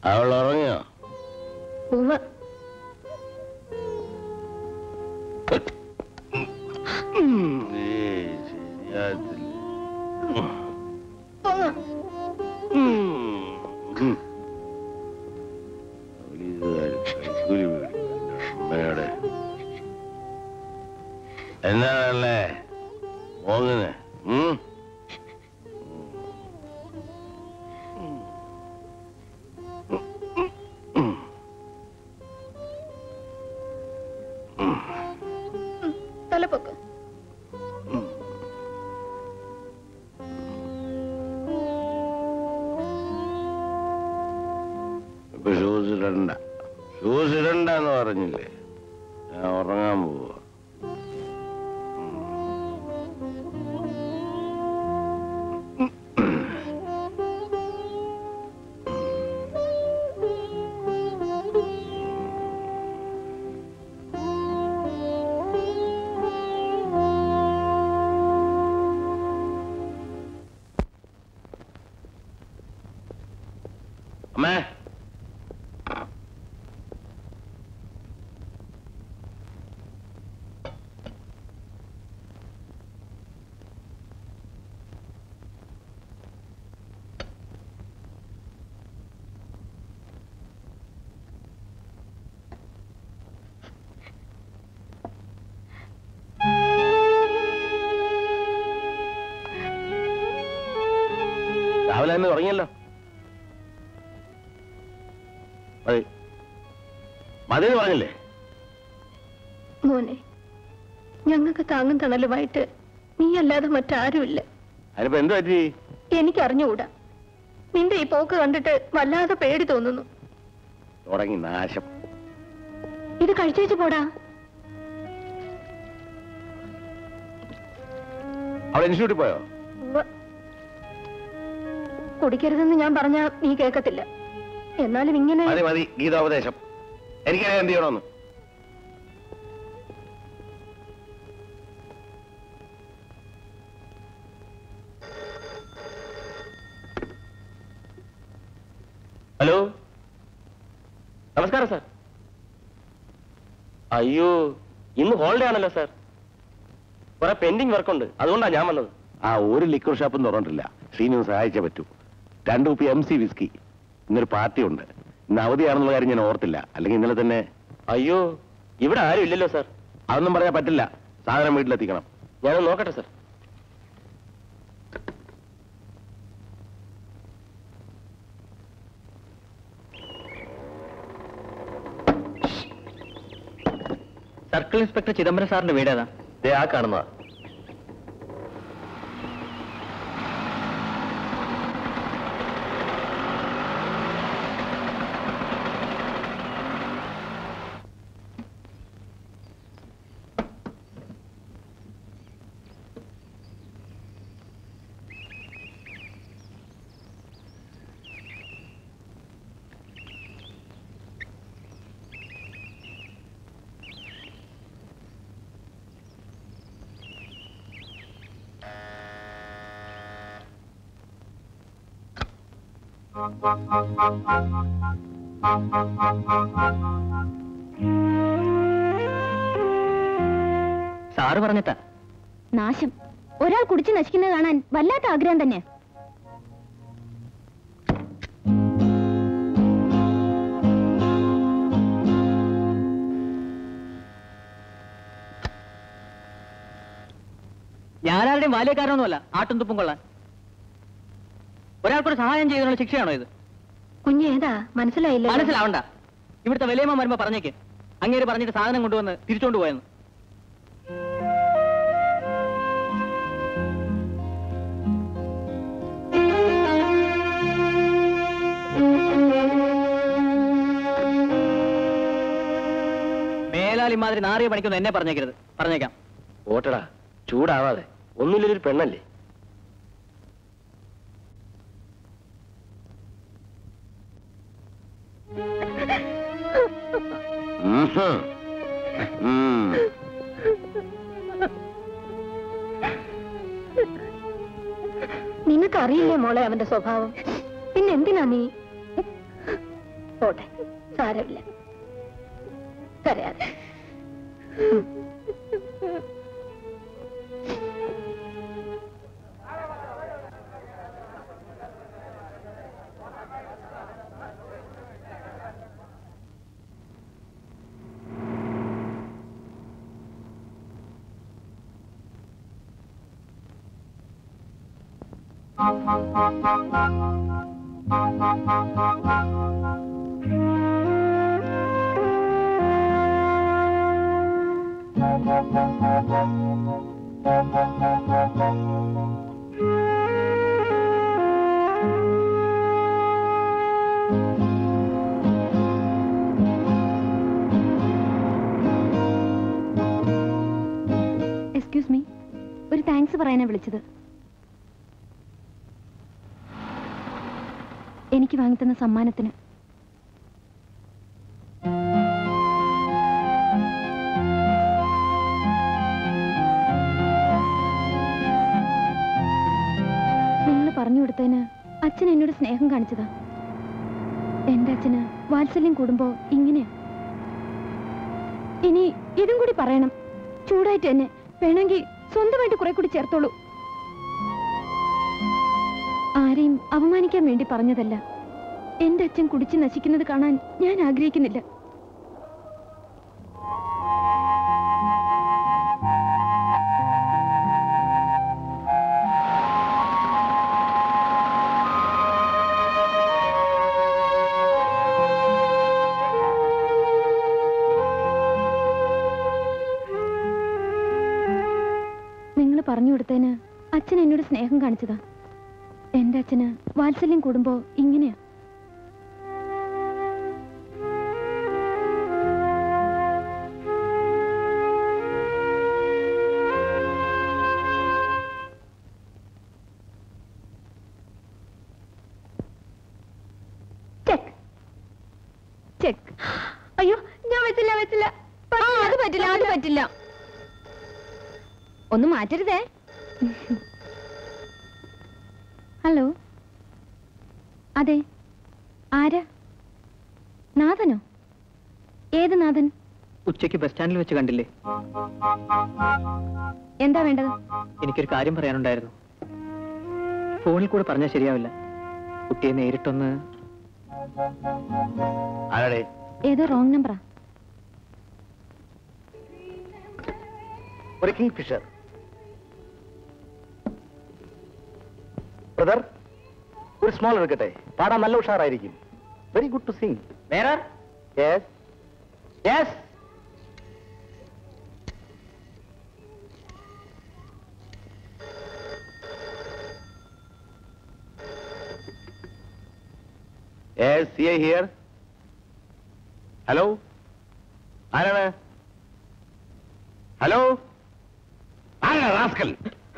അവൾ ഉറങ്ങിയോ ഉവ്വ് ഏയ്, ശരിയാകത്തില്ല. പോങ്ങ്. ഉം. പോലീസുകാര് കൈക്കൂലി മേടിക്കും. അമ്മയുടെ എന്നാണല്ലേ മോങ്ങിന് ഉം തലപ്പൊക്ക് ഇപ്പൊ ഷൂസ് ഇടണ്ട ഷൂസ് ഇടണ്ടെന്ന് പറഞ്ഞില്ലേ ഞാൻ ഉറങ്ങാൻ പോവാ അമ്മേ രാവിലെ തന്നെ തുടങ്ങിയല്ലോ മതി മതി എന്ന് പറഞ്ഞില്ലേ മോനെ ഞങ്ങൾക്ക് താങ്ങും തണലുമായിട്ട് നീ അല്ലാതെ മറ്റാരുമില്ല അതിനിപ്പോ എന്ത് പറ്റി എനിക്കറിഞ്ഞുകൂടാ നിന്റെ ഈ പോക്ക് കണ്ടിട്ട് വല്ലാതെ പേടി തോന്നുന്നു തുടങ്ങി നാശം ഇത് കഴിച്ചേച്ച് പോടാ അവിടെ ഇൻസ്റ്റിറ്റ്യൂട്ടിൽ പോയോ ഉവ്വ്. കുടിക്കരുതെന്ന് ഞാൻ പറഞ്ഞാ നീ കേൾക്കത്തില്ല എന്നാലും ഇങ്ങനെ മതി മതി ഗീതോപദേശം എനിക്കറിയാം എന്ത് ചെയ്യണമെന്ന് ഹലോ നമസ്കാരം സാർ അയ്യോ ഇന്ന് ഹോളിഡേ ആണല്ലോ സാർ കുറെ പെൻഡിങ് വർക്കുണ്ട് അതുകൊണ്ടാണ് ഞാൻ വന്നത് ആ ഒരു ലിക്വർ ഷോപ്പും തുറന്നിട്ടില്ല ശ്രീനു സഹായിച്ചേ പറ്റൂ രണ്ടു കുപ്പി എം സി വിസ്കി ഇന്നൊരു പാർട്ടി ഉണ്ട് ഇന്ന് അവധിയാണെന്നുള്ള കാര്യം ഞാൻ ഓർത്തില്ല അല്ലെങ്കിൽ ഇന്നലെ തന്നെ അയ്യോ ഇവിടെ ആരും ഇല്ലല്ലോ സാർ അതൊന്നും പറയാൻ പറ്റില്ല സാധനം വീട്ടിലെത്തിക്കണം ഞാനൊന്ന് നോക്കട്ടെ സാർ സർക്കിൾ ഇൻസ്പെക്ടർ ചിദംബരം സാറിന്റെ വീട് ഏതാ ദേ ആ കാണുന്നതാ സാറ് പറഞ്ഞിട്ടാ നാശം ഒരാൾ കുടിച്ച് നശിക്കുന്നത് കാണാൻ വല്ലാത്ത ആഗ്രഹം തന്നെ ഞാനാരുടെയും ബാല്യക്കാരനൊന്നുമല്ല ആട്ടും തുപ്പും കൊള്ളാൻ ഒരാൾക്കൊരു സഹായം ചെയ്തതിനുള്ള ശിക്ഷയാണോ ഇത് കുഞ്ഞേതാ മനസ്സിലായില്ല മനസ്സിലാവണ്ട ഇവിടുത്തെ വിലയമ്മ വരുമ്പോ പറഞ്ഞേക്ക് അങ്ങേര് പറഞ്ഞിട്ട് സാധനം കൊണ്ടുവന്ന് തിരിച്ചോണ്ട് പോയെന്ന് മേലാൽ ഇമാതിരി നാറിയ പണിക്കൊന്നും എന്നെ പറഞ്ഞേക്കരുത് പറഞ്ഞേക്കാം ഓട്ടടാ ചൂടാവാതെ ഒന്നുമില്ലൊരു പെണ്ണല്ലേ ഉംഹും. ഉം. നിനക്കറിയില്ലേ മോളെ അവന്റെ സ്വഭാവം പിന്നെ എന്തിനാ നീ സാരമില്ല കരയാതെ എക്സ്ക്യൂസ് മീ ഒരു താങ്ക്സ് പറയാനാ വിളിച്ചത് എനിക്ക് വാങ്ങിത്തന്ന സമ്മാനത്തിന് നിങ്ങൾ പറഞ്ഞു കൊടുത്തതിന് അച്ഛൻ എന്നോട് സ്നേഹം കാണിച്ചതാ എന്റെ അച്ഛന് വാത്സല്യം കൂടുമ്പോ ഇങ്ങനെയാ ഇനി ഇതും കൂടി പറയണം ചൂടായിട്ട് തന്നെ വേണമെങ്കിൽ സ്വന്തമായിട്ട് കുറെ കൂടി ചേർത്തോളൂ ആരെയും അപമാനിക്കാൻ വേണ്ടി പറഞ്ഞതല്ല എന്റെ അച്ഛൻ കുടിച്ച് നശിക്കുന്നത് കാണാൻ ഞാൻ ആഗ്രഹിക്കുന്നില്ല നിങ്ങൾ പറഞ്ഞു കൊടുത്തതിന് അച്ഛൻ എന്നോട് സ്നേഹം കാണിച്ചതാ എന്റെ അച്ഛന് വാത്സല്യം കൂടുമ്പോ ഇങ്ങനെയാ ചെക്ക് ചെക്ക് അയ്യോ ഞാൻ വെച്ചില്ല വെച്ചില്ല അത് പറ്റില്ല അത് പറ്റില്ല ഒന്ന് മാറ്റരുതേ ഹലോ അതെ ആരാ നാഥനോ ഏത് നാഥൻ ഉച്ചയ്ക്ക് ബസ് സ്റ്റാൻഡിൽ വെച്ച് കണ്ടില്ലേ എന്താ വേണ്ടത് എനിക്കൊരു കാര്യം പറയാനുണ്ടായിരുന്നു ഫോണിൽ കൂടെ പറഞ്ഞാൽ ശരിയാവില്ല കുട്ടിയെ നേരിട്ടൊന്ന് ആരാടേ ഏതോ റോങ് നമ്പറാ ഒരു കിങ് ഫിഷർ ബ്രദർ ഒരു സ്മോൾ എടുക്കട്ടെ പാടാൻ നല്ല ഉഷാറായിരിക്കും വെരി ഗുഡ് ടു സിംഗ് വേറെ yes yes yes see here hello ആരാണ് ഹലോ ആരാണ് റാസ്കൽ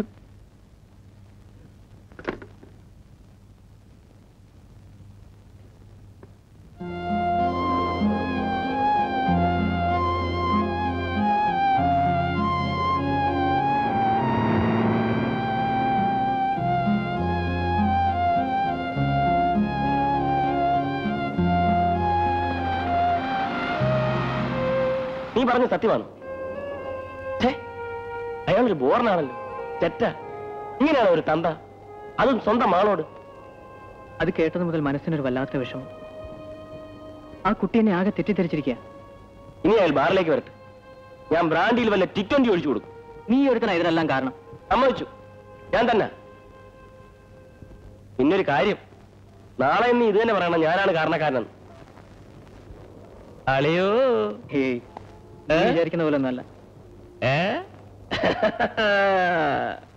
നീ പറഞ്ഞ സത്യമാണ് ഛേ, അയാളൊരു ബോർണാണല്ലോ തെറ്റ ഇങ്ങനെയാണോ ഒരു തന്ത അതും സ്വന്തം ആളോട് അത് കേട്ടത് മുതൽ മനസ്സിനൊരു വല്ലാത്ത വിഷമം ആ കുട്ടി എന്നെ ആകെ തെറ്റിദ്ധരിച്ചിരിക്കുക ഇനി അയാൾ ബാറിലേക്ക് വരട്ടെ ഞാൻ ബ്രാൻഡിയിൽ വല്ല ടിക്കൻറ്റി ഒഴിച്ചു കൊടുക്കും നീ ഒരുത്തന ഇതിനെല്ലാം കാരണം സമ്മതിച്ചു ഞാൻ തന്നെ പിന്നൊരു കാര്യം നാളെ ഇന്ന് ഇത് തന്നെ പറയണം ഞാനാണ് കാരണക്കാരനെന്ന് അളിയോ ഹേയ് നീ ഏ? വിചാരിക്കുന്ന പോലെ ഒന്നല്ല ഏ